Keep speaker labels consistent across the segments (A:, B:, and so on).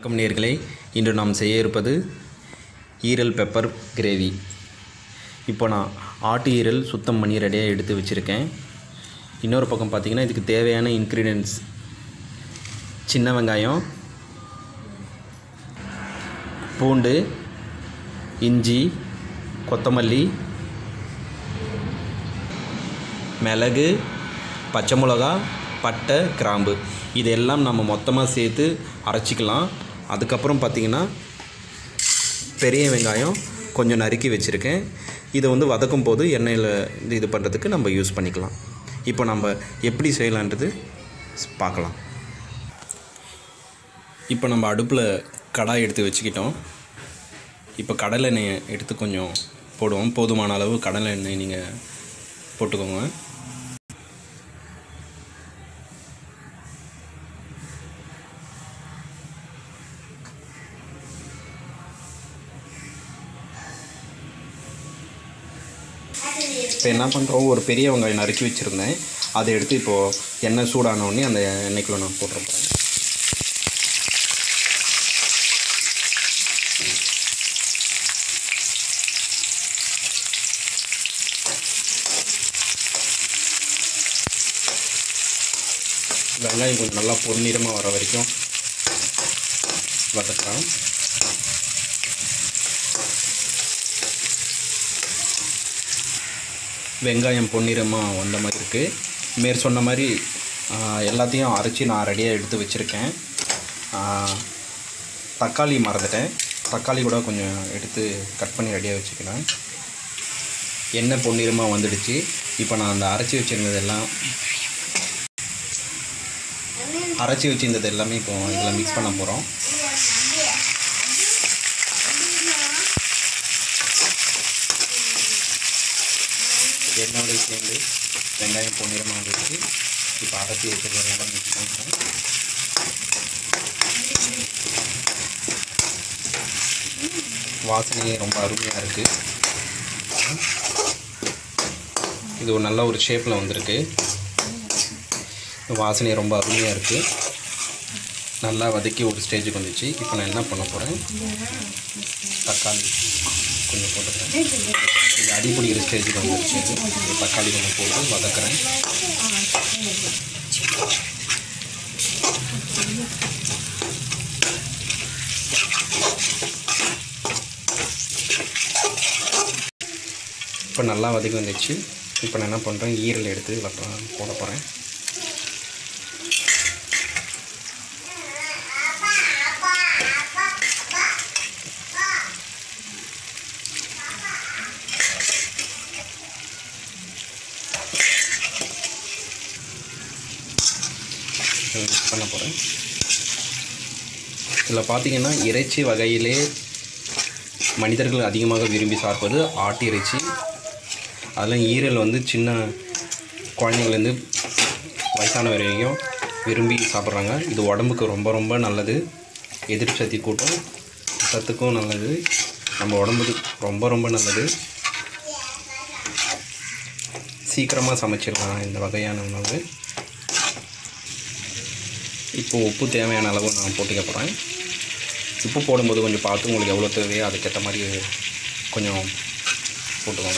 A: வணக்கம் நேர்களே இன்று நாம் செய்ய இருப்பது ஈரல் பெப்பர் கிரேவி இப்போ நான் ஆட்டு ஈரல் சுத்தம் பண்ணி ரெடியாக எடுத்து வச்சுருக்கேன் இன்னொரு பக்கம் பார்த்திங்கன்னா இதுக்கு தேவையான இன்க்ரீடியன்ட்ஸ் சின்ன வெங்காயம் பூண்டு இஞ்சி கொத்தமல்லி மிளகு பச்சை மிளகா பட்டை கிராம்பு இதெல்லாம் நம்ம மொத்தமாக சேர்த்து அரைச்சிக்கலாம் அதுக்கப்புறம் பார்த்திங்கன்னா பெரிய வெங்காயம் கொஞ்சம் நறுக்கி வச்சுருக்கேன் இதை வந்து வதக்கும் போது எண்ணெயில் இது இது பண்ணுறதுக்கு நம்ம யூஸ் பண்ணிக்கலாம் இப்போ நம்ம எப்படி செய்யலான்றது ஸ் பார்க்கலாம் இப்போ நம்ம அடுப்பில் கடாய் எடுத்து வச்சுக்கிட்டோம் இப்போ கடலை எண்ணெயை எடுத்து கொஞ்சம் போடுவோம் போதுமான அளவு கடலை எண்ணெய் நீங்கள் போட்டுக்கோங்க இப்போ என்ன பண்ணுறோம் ஒரு பெரிய வெங்காயம் நறுக்கி வச்சுருந்தேன் அதை எடுத்து இப்போது எண்ணெய் சூடான உடனே அந்த எண்ணெய்க்குள்ளே நான் போட்டுருப்பேன் வெங்காயம் கொஞ்சம் நல்லா பொன்னிறமாக வர வரைக்கும் வதக்கலாம் வெங்காயம் பொன்னிறமாக வந்த மாதிரி இருக்குது மேற் சொன்ன மாதிரி ஆ, எல்லாத்தையும் அரைச்சி நான் ரெடியாக எடுத்து வச்சுருக்கேன் ஆ, தக்காளி மறந்துட்டேன் தக்காளி கூட கொஞ்சம் எடுத்து கட் பண்ணி ரெடியாக வச்சுக்கிறேன் எண்ணெய் பொன்னிறமாக வந்துடுச்சு இப்போ நான் அந்த அரைச்சி வச்சுருந்ததெல்லாம் அரைச்சி வச்சுருந்தது எல்லாமே இப்போ இதில் மிக்ஸ் பண்ண போகிறோம் எண்ணெயோட சேர்ந்து வெங்காயம் பொன்னிறமாக வந்துச்சு இப்போ அரைச்சி வச்சது எல்லாம் மிக்ஸ் பண்ணுறோம் வாசனையே ரொம்ப அருமையாக இருக்குது இது ஒரு நல்ல ஒரு ஷேப்பில் வந்திருக்கு வாசனை ரொம்ப அருமையாக இருக்குது நல்லா வதக்கி ஒரு ஸ்டேஜுக்கு வந்துச்சு இப்போ நான் என்ன பண்ண போகிறேன் தக்காளி கொஞ்சம் போட்டுக்கிறேன் இது அடி பிடிக்கிற ஸ்டேஜுக்கு வந்துருச்சு இது. இந்த தக்காளி கொஞ்சம் போட்டு வதக்குறேன் இப்போ நல்லா வதக்கி வந்துச்சு இப்போ நான் என்ன பண்ணுறேன் ஈரல் எடுத்து இதில் போ- போட போகிறேன் மிக்ஸ் பண்ண போகிறேன் இதில் பார்த்தீங்கன்னா இறைச்சி வகையிலே மனிதர்கள் அதிகமாக விரும்பி சாப்பிடுவது ஆட்டு இறைச்சி அதில் ஈரல் வந்து சின்ன குழந்தைங்கள்லேருந்து வயசான வரைக்கும் விரும்பி சாப்பிட்றாங்க இது உடம்புக்கு ரொம்ப ரொம்ப நல்லது எதிர்ப்பு சக்தி கூட்டம் சத்துக்கும் நல்லது நம்ம உடம்புக்கு ரொம்ப ரொம்ப நல்லது சீக்கிரமாக சமைச்சிடலாம் இந்த வகையான உணவு இப்போ உப்பு தேவையான அளவு நான் போட்டுக்க போகிறேன் உப்பு போடும்போது கொஞ்சம் பார்த்து உங்களுக்கு எவ்வளோ தேவையோ அதுக்கேற்ற மாதிரி கொஞ்சம் போட்டுக்கோங்க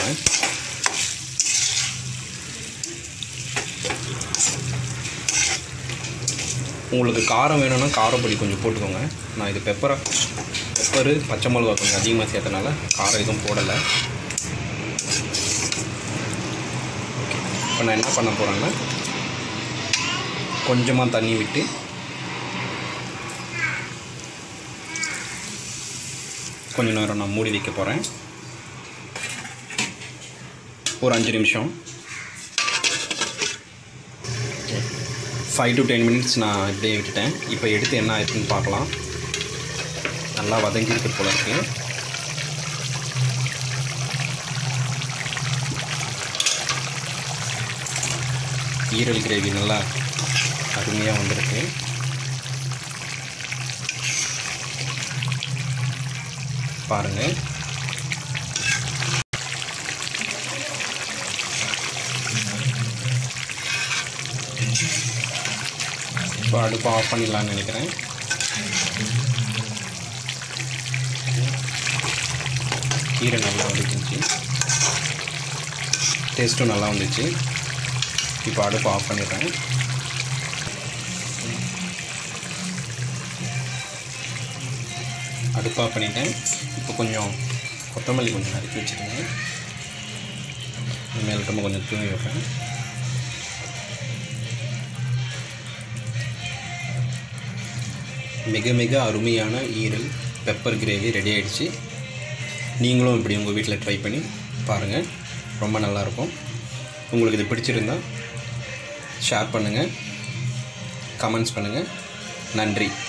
A: உங்களுக்கு காரம் வேணும்னா காரப்பொடி கொஞ்சம் போட்டுக்கோங்க நான் இது பெப்பரை பெப்பரு பச்சை மிளகா கொஞ்சம் அதிகமாக சேர்த்தனால காரம் எதுவும் போடலை இப்போ நான் என்ன பண்ண போகிறேன்னா கொஞ்சமாக தண்ணி விட்டு கொஞ்ச நேரம் நான் மூடி வைக்க போகிறேன் ஒரு அஞ்சு நிமிஷம் ஃபைவ் டு டென் மினிட்ஸ் நான் இப்படியே விட்டுட்டேன் இப்போ எடுத்து என்ன ஆயிடுச்சுன்னு பார்க்கலாம் நல்லா வதங்கியிருக்கு போல இருக்கு ஈரல் கிரேவி நல்லா அருமையாக வந்திருக்கு பாருங்கள் இப்போ அடுப்பை ஆஃப் பண்ணிடலான்னு நினைக்கிறேன் கீரை நல்லா வந்துச்சு டேஸ்ட்டும் நல்லா வந்துச்சு இப்போ அடுப்பு ஆஃப் பண்ணிடுறேன் அடுப்பு ஆஃப் பண்ணிட்டேன் இப்போ கொஞ்சம் கொத்தமல்லி கொஞ்சம் நறுக்கி வச்சுருங்க மேல்கிட்டமாக கொஞ்சம் தூவி வைப்பேன் மிக மிக அருமையான ஈரல் பெப்பர் கிரேவி ரெடி ஆயிடுச்சு நீங்களும் இப்படி உங்கள் வீட்டில் ட்ரை பண்ணி பாருங்கள் ரொம்ப நல்லாயிருக்கும் உங்களுக்கு இது பிடிச்சிருந்தா ஷேர் பண்ணுங்கள் கமெண்ட்ஸ் பண்ணுங்கள் நன்றி